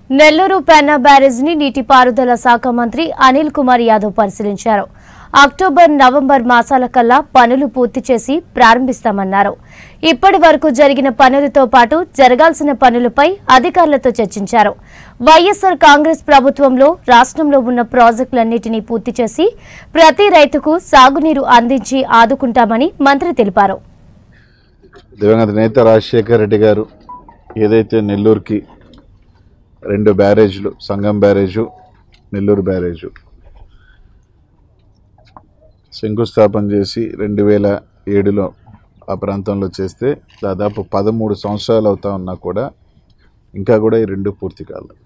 Nellore Penna barrage ని నీటిపారుదల శాఖ మంత్రి అనిల్ కుమార్ యాదవ్ పరిశీలించారు అక్టోబర్ నవంబర్ మాసాల కల్లా పనులు పూర్తి చేసి ప్రారంభిస్తామన్నారు ఇప్పటి వరకు జరిగిన పనులతో పాటు జరగాల్సిన పనులపై అధికారులతో చర్చించారు వైఎస్సార్ కాంగ్రెస్ ప్రభుత్వంలో రాష్ట్రంలో ఉన్న ప్రాజెక్టులన్నింటినీ పూర్తి చేసి ప్రతి రైతుకు సాగునీరు అందించి ఆదుకుంటామని మంత్రి తెలిపారు దివంగత నేత రాజశేఖర్ రెడ్డి గారు ఏదైతే నెల్లూరుకి రెండు బ్యారేజ్లు సంగం బ్యారేజు నెల్లూరు బ్యారేజు శంకుస్థాపన చేసి రెండు వేల ఏడులో ఆ ప్రాంతంలో చేస్తే దాదాపు పదమూడు సంవత్సరాలు అవుతా ఉన్నా కూడా ఇంకా కూడా ఈ రెండు పూర్తి కాలేదు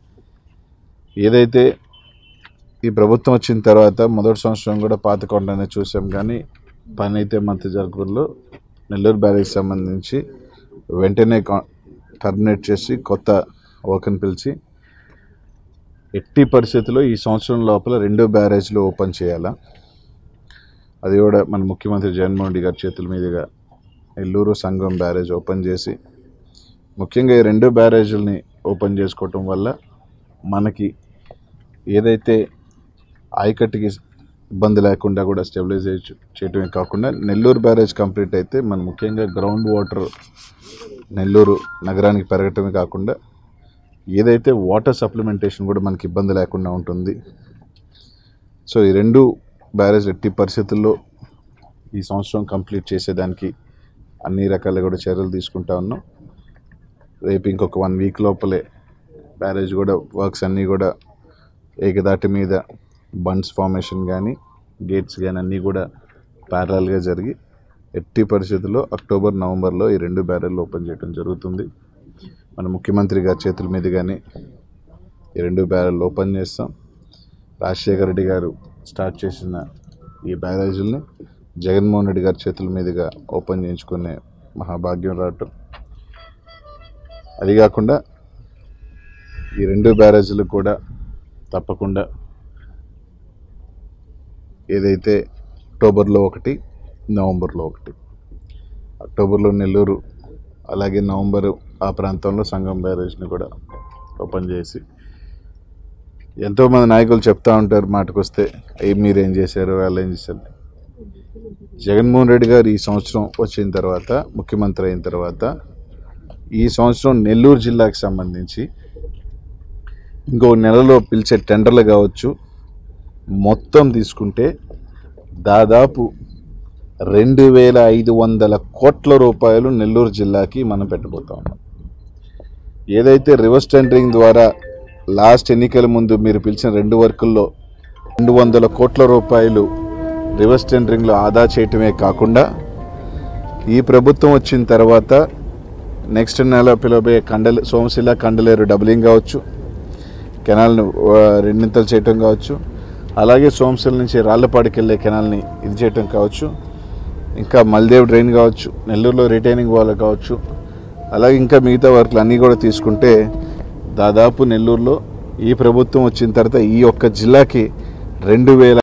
ఏదైతే ఈ ప్రభుత్వం వచ్చిన తర్వాత మొదటి సంవత్సరం కూడా పాత కొండనే చూసాం కానీ పని అయితే మంత్రి జరుగులో నెల్లూరు బ్యారేజ్ సంబంధించి వెంటనే టర్మినేట్ చేసి కొత్త వర్క్ని పిలిచి ఎట్టి పరిస్థితుల్లో ఈ సంవత్సరం లోపల రెండో బ్యారేజ్లు ఓపెన్ చేయాలా అది కూడా మన ముఖ్యమంత్రి జగన్మోహన్ రెడ్డి గారి చేతుల మీదుగా నెల్లూరు సంగం బ్యారేజ్ ఓపెన్ చేసి ముఖ్యంగా ఈ రెండు బ్యారేజీలని ఓపెన్ చేసుకోవటం వల్ల మనకి ఏదైతే ఆయకట్టుకి ఇబ్బంది లేకుండా కూడా స్టెబిలైజ్ చేయటమే కాకుండా నెల్లూరు బ్యారేజ్ కంప్లీట్ అయితే మన ముఖ్యంగా గ్రౌండ్ వాటర్ నెల్లూరు నగరానికి పెరగటమే కాకుండా ఏదైతే వాటర్ సప్లిమెంటేషన్ కూడా మనకి ఇబ్బంది లేకుండా ఉంటుంది సో ఈ రెండు బ్యారేజ్ ఎట్టి పరిస్థితుల్లో ఈ సంవత్సరం కంప్లీట్ చేసేదానికి అన్ని రకాల కూడా చర్యలు తీసుకుంటా ఉన్నాం రేపు ఇంకొక వన్ వీక్ లోపలే బ్యారేజ్ కూడా వర్క్స్ అన్నీ కూడా ఏకదాటి మీద బండ్స్ ఫార్మేషన్ కానీ గేట్స్ కానీ అన్నీ కూడా ప్యారలల్గా జరిగి ఎట్టి పరిస్థితుల్లో అక్టోబర్ నవంబర్లో ఈ రెండు బ్యారెల్ ఓపెన్ చేయడం జరుగుతుంది మన ముఖ్యమంత్రి గారి చేతుల మీద కానీ ఈ రెండు బ్యారెల్ ఓపెన్ చేస్తాం రాజశేఖర రెడ్డి గారు స్టార్ట్ చేసిన ఈ బ్యారేజీల్ని జగన్మోహన్ రెడ్డి గారి చేతుల మీదుగా ఓపెన్ చేయించుకునే మహాభాగ్యం రావటం అది కాకుండా ఈ రెండు బ్యారేజీలు కూడా తప్పకుండా ఏదైతే అక్టోబర్లో ఒకటి నవంబర్లో ఒకటి అక్టోబర్లో నెల్లూరు అలాగే నవంబర్ ఆ ప్రాంతంలో సంగం బ్యారేజ్ని కూడా ఓపెన్ చేసి ఎంతోమంది నాయకులు చెప్తా ఉంటారు మాటకొస్తే ఏం మీరేం చేశారు వాళ్ళు ఏం చేశారు జగన్మోహన్ రెడ్డి గారు ఈ సంవత్సరం వచ్చిన తర్వాత ముఖ్యమంత్రి అయిన తర్వాత ఈ సంవత్సరం నెల్లూరు జిల్లాకి సంబంధించి ఇంకో నెలలో పిలిచే టెండర్లు కావచ్చు మొత్తం తీసుకుంటే దాదాపు రెండు వేల ఐదు వందల కోట్ల రూపాయలు నెల్లూరు జిల్లాకి మనం పెట్టబోతా ఉన్నాం ఏదైతే రివర్స్ టెండరింగ్ ద్వారా లాస్ట్ ఎన్నికల ముందు మీరు పిలిచిన రెండు వర్కుల్లో రెండు వందల కోట్ల రూపాయలు రివర్స్ టెండరింగ్లో ఆదా చేయటమే కాకుండా ఈ ప్రభుత్వం వచ్చిన తర్వాత నెక్స్ట్ నెల పిలవబోయే కండలే సోమశిల కండలేరు డబులింగ్ కావచ్చు కెనాల్ను ఆ, రెండింతలు చేయటం కావచ్చు అలాగే సోమశిల నుంచి రాళ్లపాడికి వెళ్ళే కెనాల్ని ఇది చేయటం కావచ్చు ఇంకా మల్దేవ్ డ్రైన్ కావచ్చు నెల్లూరులో రిటైనింగ్ వాల్ కావచ్చు అలాగే ఇంకా మిగతా వర్క్లు అన్నీ కూడా తీసుకుంటే దాదాపు నెల్లూరులో ఈ ప్రభుత్వం వచ్చిన తర్వాత ఈ ఒక్క జిల్లాకి రెండు వేల